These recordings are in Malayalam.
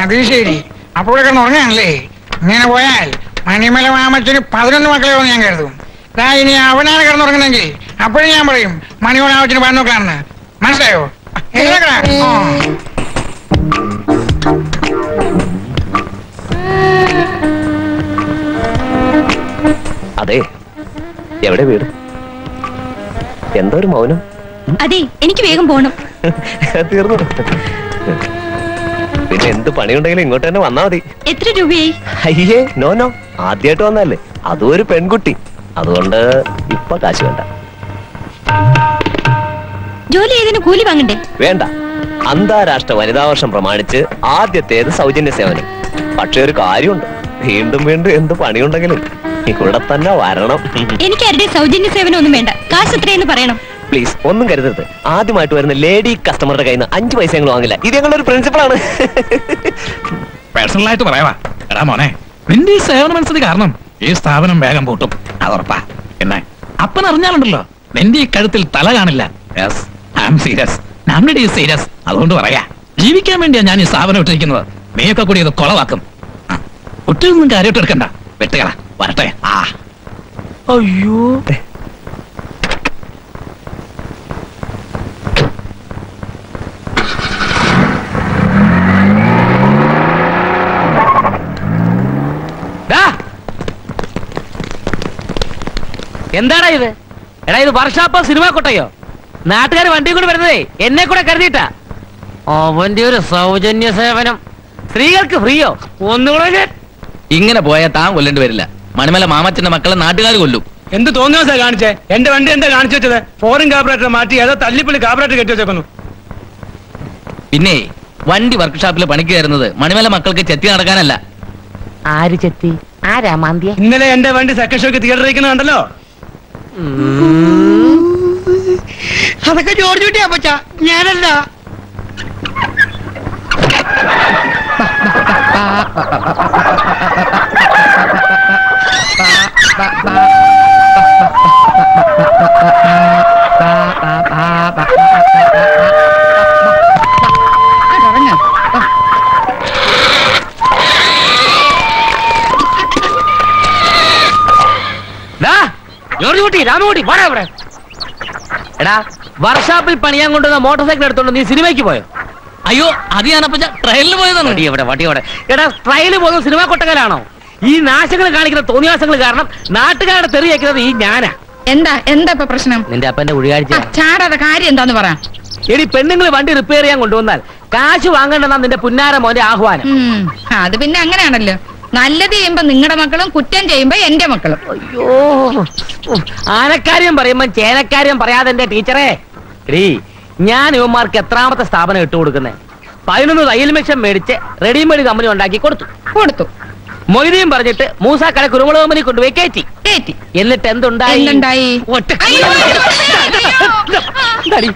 അത് ശരി അപ്പോൾ കിടന്ന് ഉറങ്ങാനല്ലേ ഇങ്ങനെ പോയാൽ മണിമല മാമച്ചന് പതിനൊന്ന് മക്കളെ വന്ന് ഞാൻ കരുതും ദാ ഇനി അവനാണ് കിടന്നുറങ്ങണമെങ്കിൽ അപ്പോഴും ഞാൻ പറയും മണിമല മാമച്ചന് പതിനൊക്കാണെന്ന് മനസ്സിലായോ എഴുന്നേക്കടാ. ആ. അതെ എവിടെ വീട് എന്താ ഒരു മൗനം അതെ എനിക്ക് വേഗം പോണം തീർന്നു പിന്നെ എന്ത് പണിയുണ്ടെങ്കിലും ഇങ്ങോട്ട് തന്നെ വന്നാ മതി എത്ര രൂപയായി അയ്യേ നോ നോ ആദ്യമായിട്ട് വന്നല്ലേ അതും ഒരു പെൺകുട്ടി അതുകൊണ്ട് ഇപ്പൊ കാശ് വേണ്ട ജോലി ചെയ്തതിന് കൂലി വാങ്ങണ്ടേ വേണ്ട അന്താരാഷ്ട്ര വനിതാ വർഷം പ്രമാണിച്ച് ആദ്യത്തേത് സൗജന്യ സേവനം പക്ഷെ ഒരു കാര്യമുണ്ട് വീണ്ടും വീണ്ടും എന്ത് പണിയുണ്ടെങ്കിലും ഇവിടെ തന്നെ വരണം എനിക്ക് ആരുടെ സൗജന്യ സേവനം ഒന്നും വേണ്ട കാശ് എത്രയെന്ന് പറയണം പ്ലീസ് ഒന്നും കരുതരുത് ആദ്യമായിട്ട് വരുന്ന ലേഡി കസ്റ്റമറുടെ കയ്യിൽ നിന്ന് അഞ്ച് പൈസ ഞങ്ങൾ വാങ്ങില്ല ഇത് ഞങ്ങളുടെ ഒരു പ്രിൻസിപ്പളാണ് പേഴ്സണൽ ആയിട്ട് പറയാവാ എടാ മോനെ നിന്റെ ഈ സേവന മനസ്സിൽ കാരണം ഈ സ്ഥാപനം വേഗം പൂട്ടും അതുറപ്പാ എന്നെ അപ്പൻ അറിഞ്ഞാലുണ്ടല്ലോ നിന്റെ ഈ കഴുത്തിൽ തല കാണില്ല യെസ് ഐ ആം സീരിയസ് നമ്മുടെ ഈ സീരിയസ് അതുകൊണ്ട് പറയാ ജീവിക്കാൻ വേണ്ടിയാ ഞാൻ ഈ സ്ഥാപനം ഇട്ടിരിക്കുന്നത് നീയൊക്കെ കൂടി ഇത് കൊളവാക്കും ആ, ഒറ്റയൊന്നും കാര്യമായിട്ട് എടുക്കണ്ട വെട്ടുകള വരട്ടെ ആ അയ്യോ എന്താടാ ഇത് എടാ ഇത് വർഷാപ്പോ സിനിമ കൊട്ടയോ നാട്ടുകാർ വണ്ടി കൂടെ വരുന്നതേ എന്നെ കൂടെ കരുതിയിട്ടാ അവന്റെ ഒരു സൗജന്യ സേവനം സ്ത്രീകൾക്ക് ഫ്രീയോ ഒന്നുകൂടെ ഞാൻ ഇങ്ങനെ പോയാൽ താൻ കൊല്ലേണ്ടി വരില്ല മണിമല മാമച്ചന്റെ മക്കളെ നാട്ടുകാർ കൊല്ലും എന്ത് തോന്നിയാ കാണിച്ചേ എന്റെ വണ്ടി എന്താ കാണിച്ചു വെച്ചത് ഫോറിൻ കാബറേറ്റർ മാറ്റി ഏതോ തല്ലിപ്പള്ളി കാബറേറ്റർ കെട്ടി വെച്ചേക്കുന്നു പിന്നെ വണ്ടി വർക്ക്ഷോപ്പിൽ പണിക്ക് കയറുന്നത് മണിമല മക്കൾക്ക് ചെത്തി നടക്കാനല്ല ആര് ചെത്തി ആരാ മാന്തിയ ഇന്നലെ എന്റെ വണ്ടി സെക്കൻഡ് ഷോക്ക് തിയേറ്ററിൽ ഇരിക്കുന്നുണ്ടല്ലോ അതൊക്കെ ജോർജ് കുട്ടിയാ പച്ച ഞാനല്ല ദാ, ജോർജ് കുട്ടി രാമകുട്ടി വാടാ ഇവിടെ എടാ വർഷാപ്പിൽ പണിയാൻ കൊണ്ടുവന്ന മോട്ടോർ സൈക്കിൾ എടുത്തോണ്ട് നീ സിനിമയ്ക്ക് പോയോ അയ്യോ അത് ഞാനപ്പ ട്രെയിനിൽ പോയതാണ് വടി എവിടെ വടി എവിടെ എടാ ട്രയല് പോകുന്ന സിനിമ കൊട്ടകലാണോ ഈ നാശങ്ങൾ കാണിക്കുന്ന തോന്നിയാസങ്ങൾ കാരണം നാട്ടുകാരുടെ തെറി കേൾക്കുന്നത് ഈ ഞാനാ എന്താ എന്താ ഇപ്പൊ പ്രശ്നം നിന്റെ അപ്പന്റെ ഉഴിയാഴ്ച ആ, ചാടാതെ കാര്യം എന്താന്ന് പറ എടി പെണ്ണുങ്ങൾ വണ്ടി റിപ്പയർ ചെയ്യാൻ കൊണ്ടുവന്നാൽ കാശ് വാങ്ങണ്ടെന്നാ നിന്റെ പുന്നാര മോന്റെ ആഹ്വാനം ഉം, അത് പിന്നെ അങ്ങനെയാണല്ലോ നല്ലത് ചെയ്യുമ്പോ നിങ്ങളുടെ മക്കളും കുറ്റം ചെയ്യുമ്പോ എന്റെ മക്കളും അയ്യോ ഉം, ആനക്കാര്യം പറയുമ്പോ ചേനക്കാര്യം പറയാതെ എന്റെ ടീച്ചറേ എടീ ഞാൻ ഇവന്മാർക്ക് എത്രാമത്തെ സ്ഥാപനം ഇട്ട് കൊടുക്കുന്നേ പതിനൊന്ന് തയ്യൽ മെഷീൻ മേടിച്ച് റെഡിമെയ്ഡ് കമ്പനി ഉണ്ടാക്കി കൊടുത്തു കൊടുത്തു മൊയ്തീൻ പറഞ്ഞിട്ട് മൂസാക്കട കുരുമുളക് കമ്പനി കൊണ്ടുപോയി കയറ്റി കേറ്റി എന്നിട്ട് എന്തുണ്ടായി എന്തുണ്ടായി ഒറ്റ അയ്യോ, അയ്യോ. ഇതാടി.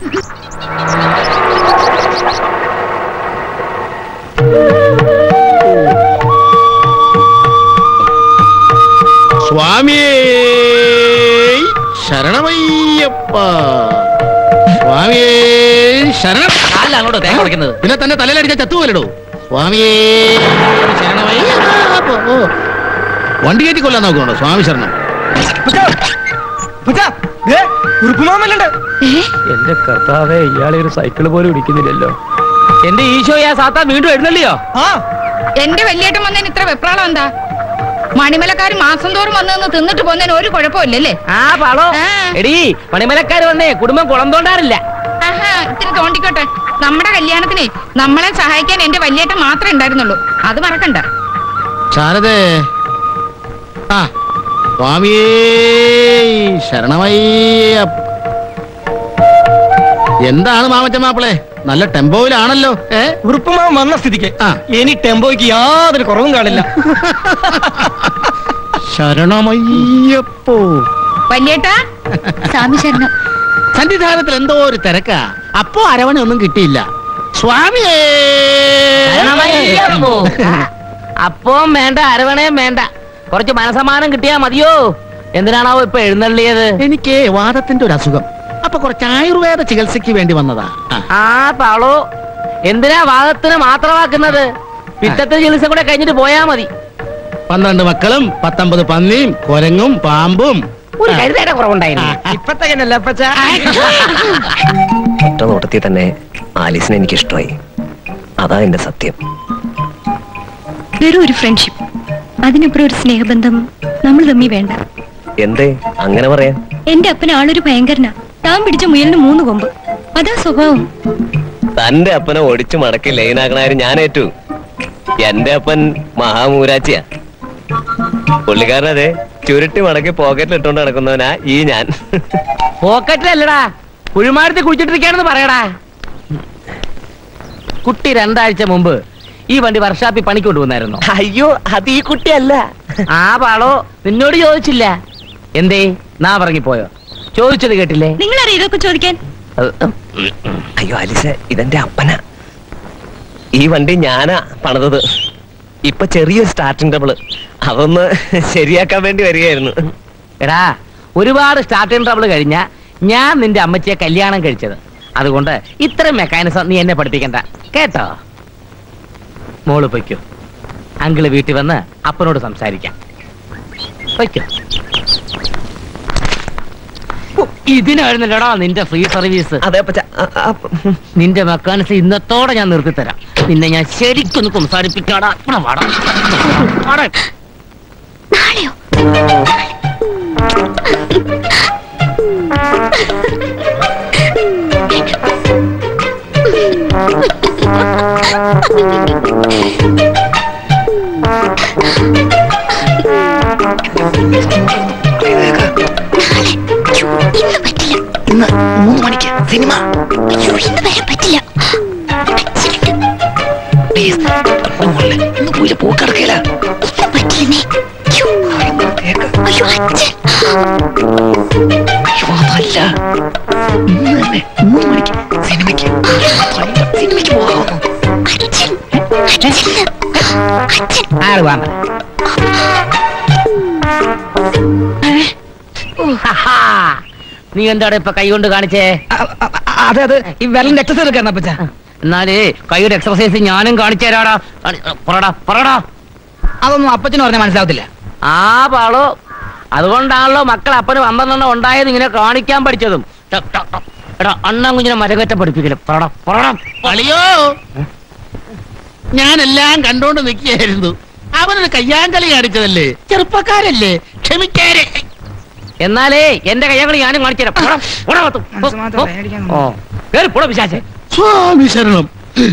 സ്വാമിയേ ശരണമയ്യപ്പ സ്വാമിയേ ശരണം അല്ല അങ്ങോട്ടോ തേങ്ങ ഉടയ്ക്കുന്നത് പിന്നെ തന്നെ തലയിലടിച്ച ചത്തുപോലടോ സ്വാമിയേ ശരണമയ്യപ്പ ഓ. വണ്ടി കയറ്റി കൊല്ലാൻ നോക്കണോ സ്വാമി ശരണം ഉറുപ്പുമാമല്ലുണ്ട് എന്റെ കർത്താവേ ഇയാളെ ഒരു സൈക്കിൾ പോലും ഇടിക്കുന്നില്ലല്ലോ എന്റെ ഈശോയെ ആ സാത്താൻ വീണ്ടും എഴുന്നള്ളിയോ ആ എന്റെ വലിയേട്ടൻ വന്നതിന് ഇത്ര വെപ്രാളം എന്താ മണിമലക്കാർ മാസം തോറും വന്ന് നിന്ന് തിന്നിട്ട് പോകുന്നതിന് ഒരു കുഴപ്പമില്ലല്ലേ ആ പാളോ ആ. എടീ പണിമലക്കാര് വന്നേ കുടുംബം കുളം തോണ്ടാറില്ല ആഹാ ഇത്തിരി തോണ്ടിക്കോട്ടെ നമ്മുടെ കല്യാണത്തിനെ നമ്മളെ സഹായിക്കാൻ എന്റെ വലിയേട്ടൻ മാത്രമേ ഉണ്ടായിരുന്നുള്ളൂ അത് മറക്കണ്ട ശാരദേ ആ സ്വാമിയേ ശരണമയ്യപ്പ എന്താണ് മാമച്ച മാപ്പിളെ നല്ല ടെമ്പോയിലാണല്ലോ ഏ ഉറുപ്പുമാമൻ വന്ന സ്ഥിതിക്ക് ആ. ഇനി ടെമ്പോയ്ക്ക് യാതൊരു കുറവും കാണില്ല ശരണമയ്യപ്പോ വലിയേട്ടാ സ്വാമി ശരണം സന്നിധാനത്തിൽ എന്തോ ഒരു തിരക്കാ അപ്പോ അരവണ ഒന്നും കിട്ടിയില്ല സ്വാമിയേ അപ്പവും വേണ്ട അരവണയും വേണ്ട കുറച്ച് മനസമാനം കിട്ടിയാ മതിയോ എന്തിനാണാവോ ഇപ്പൊ എഴുന്നള്ളിയത് എനിക്ക് വാദത്തിന്റെ ഒരു അസുഖം അപ്പൊ കുറച്ച് ആയുർവേദ ചികിത്സയ്ക്ക് വേണ്ടി വന്നതാ ആ. ആ പാളോ എന്തിനാ വാദത്തിന് മാത്രമാക്കുന്നത് പിറ്റത്തെ ചികിത്സ കൂടെ കഴിഞ്ഞിട്ട് പോയാ മതി പന്ത്രണ്ട് മക്കളും പത്തൊമ്പത് പന്നിയും കൊരങ്ങും പാമ്പും ഒരു കരുതയുടെ കുറവുണ്ടായിരുന്നു ഒറ്റ നോട്ടത്തിൽ തന്നെ ആലീസിനെ എനിക്ക് ഇഷ്ടമായി അതാ എന്റെ സത്യം വെറും ഒരു ഫ്രണ്ട്ഷിപ്പ് അതിനപ്പുറം ഒരു സ്നേഹബന്ധം നമ്മൾ തമ്മി വേണ്ട എന്തേ അങ്ങനെ പറയാൻ എന്റെ അപ്പൻ ആളൊരു ഭയങ്കരനാ താൻ പിടിച്ച മുയലിന് മൂന്ന് കൊമ്പ് അതാ സ്വഭാവം തന്റെ അപ്പനെ ഒടിച്ചു മടക്കി ലൈനാക്കണാരും ഞാൻ ഏറ്റു എന്റെ അപ്പൻ മഹാമൂരാച്ചിയാ പുള്ളിക്കാരനതെ ചുരുട്ടി മടക്കി പോക്കറ്റിൽ ഇട്ടോണ്ട് നടക്കുന്നവനാ ഈ ഞാൻ പോക്കറ്റിലല്ലടാ കുഴിമാടത്തിൽ കുഴിച്ചിട്ടിരിക്കാണെന്ന് പറയടാ കുട്ടി രണ്ടാഴ്ച മുമ്പ് ഈ വണ്ടി വർഷാപ്പിൽ പണിക്ക് കൊണ്ടുവന്നായിരുന്നു അയ്യോ അത് ഈ കുട്ടിയല്ല ആ പാളോ നിന്നോട് ചോദിച്ചില്ല എന്തേ നാ പറഞ്ഞിപ്പോയോ ചോദിച്ചത് കേട്ടില്ലേ നിങ്ങളറിയ ഇതൊക്കെ ചോദിക്കാൻ അത് അയ്യോ ആലിസ ഇതെന്റെ അപ്പനാ ഈ വണ്ടി ഞാനാ പണിതത് ഇപ്പൊ ചെറിയൊരു സ്റ്റാർട്ടിംഗ് ട്രബിള് അതൊന്ന് ശരിയാക്കാൻ വേണ്ടി വരികയായിരുന്നു എടാ ഒരുപാട് സ്റ്റാർട്ടിംഗ് ട്രബിൾ കഴിഞ്ഞ ഞാൻ നിന്റെ അമ്മച്ചിയെ കല്യാണം കഴിച്ചത് അതുകൊണ്ട് ഇത്രയും മെക്കാനിസം നീ എന്നെ പഠിപ്പിക്കണ്ട കേട്ടോ മോള് പൊയ്ക്കോ അങ്കിള് വീട്ടിൽ വന്ന് അപ്പനോട് സംസാരിക്കാം പൊയ്ക്കോ ഓ, ഇതിനായിരുന്നല്ലോടാ നിന്റെ ഫ്രീ സർവീസ് അതെ അപ്പച്ച അ- അ- നിന്റെ മെക്കാനിസം ഇന്നത്തോടെ ഞാൻ നിർത്തിത്തരാം നിന്നെ ഞാൻ ശരിക്കൊന്ന് സംസാരിപ്പിക്കാടാ ഇവിടെ വാടാ. വാടാ. നാളെയോ ഇന്ന് പറ്റില്ല ഇന്ന് മൂന്ന് മണിക്ക് സിനിമ അയ്യോ ഇന്ന് വരാൻ പറ്റില്ല പ്ലീസ് ഇന്ന് പോയില്ല പോക്കടക്കല ഇന്ന് പറ്റില്ലെന്നേ അയ്യോ അയ്യോ അച്ഛൻ അയ്യോ അതല്ല ഇന്ന് തന്നെ മൂന്ന് മണിക്ക് സിനിമയ്ക്ക് സിനിമയ്ക്ക് പോകാമെന്ന് അച്ഛൻ അച്ഛൻ അച്ഛൻ ആള് വേണ്ട ഹാ. നീ എന്താണ് ഇപ്പൊ കൈ കൊണ്ട് കാണിച്ചേ അതെ അതെ ഈ വെള്ളം എക്സസൈസ് എടുക്കാൻ അപ്പച്ച എന്നാലേ കൈയുടെ എക്സർസൈസ് ഞാനും കാണിച്ചു തരാടാ കാണി- പറടാ പറടാ അതൊന്നും അപ്പച്ചന് പറഞ്ഞാൽ മനസ്സിലാവത്തില്ല ആ പാളോ അതുകൊണ്ടാണല്ലോ മക്കൾ അപ്പന് പന്ത്രണ്ടെണ്ണം ഉണ്ടായത് ഇങ്ങനെ കാണിക്കാൻ പഠിച്ചതും ട, ട, ട. എടാ അണ്ണൻ കുഞ്ഞിനെ മരകറ്റ പഠിപ്പിക്കല് പറടാ പറടാ അളിയോ ഞാനെല്ലാം കണ്ടോണ്ട് നിൽക്കുകയായിരുന്നു അവനൊരു കയ്യാങ്കളി കാണിച്ചതല്ലേ ചെറുപ്പക്കാരല്ലേ ക്ഷമിക്കാരെ എന്നാലേ എന്റെ കയ്യങ്ങൾ ഞാനും കാണിച്ചു തരാം പോടാ, പോടാ അകത്ത്. പോ, പോ. ഓ കേറി പോടാ പിശാചേ സ്വാമി ശരണം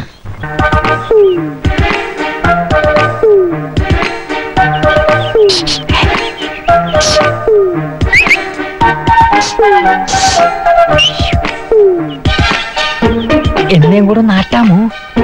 എന്നെയും കൂടെ നാട്ടാമോ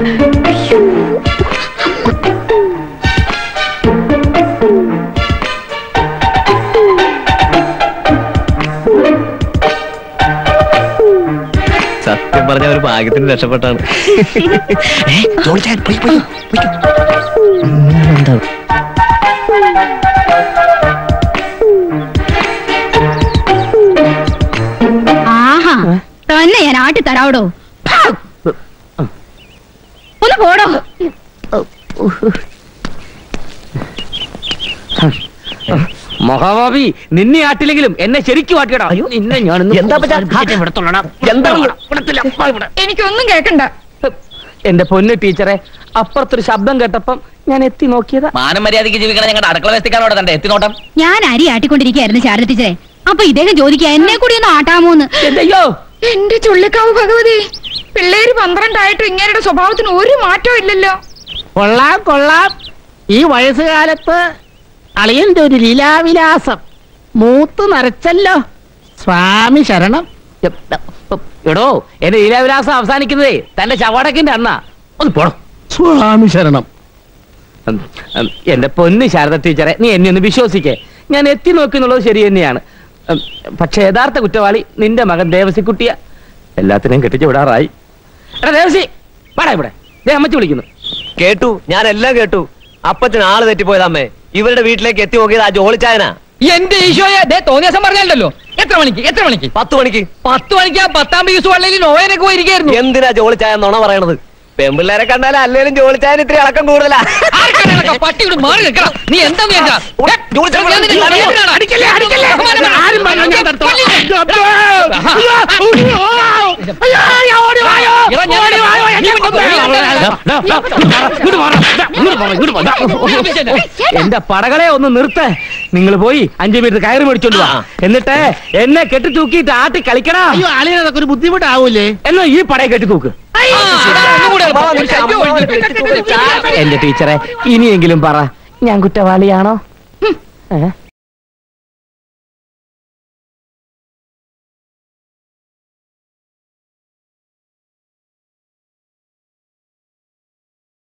സത്യം പറഞ്ഞ ഒരു ഭാഗ്യത്തിന് രക്ഷപ്പെട്ടാണ് ഏ, ജോളിച്ചാൻ, പോയി, പോയി, പോയിക്കോ. നിങ്ങളെന്താ? ആഹാ തന്നെ ഞാൻ ആട്ടി തരാവടോ ഒന്ന് പോടോ മഹാഭാവി നിന്നെ ആട്ടില്ലെങ്കിലും എന്നെ ശരിക്കും ആട്ടിയടാ അയ്യോ. നിന്നെ ഞാൻ എന്താ പറ്റാ? എന്താ എനിക്കൊന്നും കേൾക്കണ്ട എന്റെ പൊന്ന് ടീച്ചറെ അപ്പുറത്തൊരു ശബ്ദം കേട്ടപ്പം ഞാൻ എത്തി നോക്കിയതാ മാനം മര്യാദയ്ക്ക് ജീവിക്കണം ഞങ്ങളുടെ അടുക്കള വ്യസ്തിക്കാണോ തന്റെ എത്തിനോട്ടം ഞാൻ അരി ആട്ടിക്കൊണ്ടിരിക്കുകയായിരുന്നു ശാരദ ടീച്ചറെ അപ്പൊ ഇദ്ദേഹം ചോദിക്കുക എന്നെ കൂടി ഒന്ന് ആട്ടാമോന്ന് എന്തയ്യോ എന്റെ ചുള്ളിക്കാവ് ഭഗവതി പിള്ളേര് പന്ത്രണ്ടായിട്ടും ഇങ്ങനെയുടെ സ്വഭാവത്തിന് ഒരു മാറ്റവും ഇല്ലല്ലോ കൊള്ളാം കൊള്ളാം ഈ വയസ്സുകാലത്ത് അളിയന്റെ ഒരു ലീലാവിലാസം മൂത്ത് നരച്ചല്ലോ സ്വാമി ശരണം എടോ എന്റെ ലീലാവിലാസം അവസാനിക്കുന്നതേ തന്റെ ചവാടക്കിന്റെ അണ്ണ ഒന്ന് പോടോ സ്വാമി ശരണം ഉം, ഉം, എന്റെ പൊന്ന് ശാരദ ടീച്ചറെ നീ എന്നെ ഒന്ന് വിശ്വസിക്കേ ഞാൻ എത്തി നോക്കി എന്നുള്ളത് ശരി തന്നെയാണ് ഉം, പക്ഷെ യഥാർത്ഥ കുറ്റവാളി നിന്റെ മകൻ ദേവസിക്കുട്ടിയ എല്ലാത്തിനെയും കെട്ടിച്ച് വിടാറായി എടാ ദേവസി പാടാ ഇവിടെ ദേ അമ്മച്ചി വിളിക്കുന്നു കേട്ടു ഞാൻ എല്ലാം കേട്ടു അപ്പച്ചൻ ആള് തെറ്റിപ്പോയതമ്മേ ഇവരുടെ വീട്ടിലേക്ക് എത്തി നോക്കിയത് ആ ജോളിച്ചായനാ എന്റെ ഈശോയെ ദേ തോന്നിയ ദിവസം പറഞ്ഞല്ലോ എത്ര മണിക്ക് എത്ര മണിക്ക് പത്ത് മണിക്ക് പത്ത് മണിക്ക് ആ പത്താം പീസ് വള്ളിയിൽ നോയനൊക്കെ പോയിരിക്കായിരുന്നു എന്തിനാ ജോളിച്ചായ നുണ പറയണത് പെമ്പിള്ളേരെ കണ്ടാൽ അല്ലേലും ജോലിച്ചാൻ ഇത്തിരി ഇളക്കം കൂടുതലാ പട്ടിയോട് മാറി നിൽക്കണം നീ എന്താ അടിക്കല്ലേ അടിക്കല്ലേ ആരും പറഞ്ഞു ഞാൻ തടുത്തോളാം. എന്റെ പടകളെ ഒന്ന് നിർത്ത് നിങ്ങൾ പോയി അഞ്ചു മീറ്റർ കയറി മേടിച്ചോണ്ട് വാ എന്നിട്ട് എന്നെ കെട്ടി തൂക്കിയിട്ട് ആട്ടി കളിക്കണ അയ്യോ അളിയൻ അതൊക്കെ ഒരു ബുദ്ധിമുട്ടാവൂലേ എന്നാ ഈ പടയെ കെട്ടി തൂക്ക് എന്റെ ടീച്ചറെ ഇനിയെങ്കിലും പറ ഞാൻ കുറ്റവാളിയാണോ ഏ